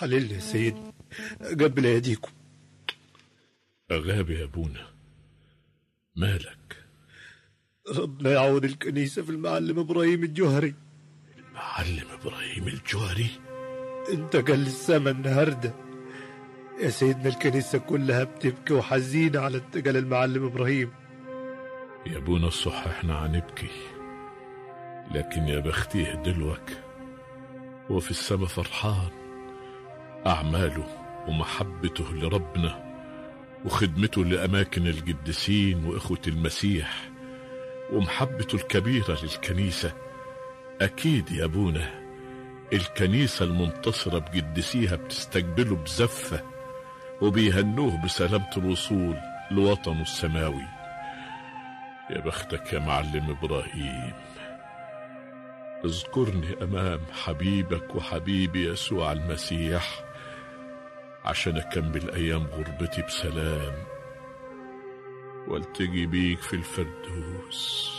حللني يا سيد قبل ايديكم غاب يا ابونا مالك ربنا يعوض الكنيسة في المعلم إبراهيم الجوهري معلم ابراهيم الجوهري انت قال السما النهاردة يا سيدنا الكنيسة كلها بتبكي وحزينة على انتقال المعلم إبراهيم يا ابونا الصح احنا عنبكي لكن يا بختيه دلوك هو في السما فرحان أعماله ومحبته لربنا وخدمته لأماكن القديسين وإخوة المسيح ومحبته الكبيرة للكنيسة أكيد يا أبونا الكنيسة المنتصرة بقدسيها بتستقبله بزفة وبيهنوه بسلامة الوصول لوطنه السماوي يا بختك يا معلم إبراهيم اذكرني أمام حبيبك وحبيبي يسوع المسيح عشان أكمل أيام غربتي بسلام والتقي بيك في الفردوس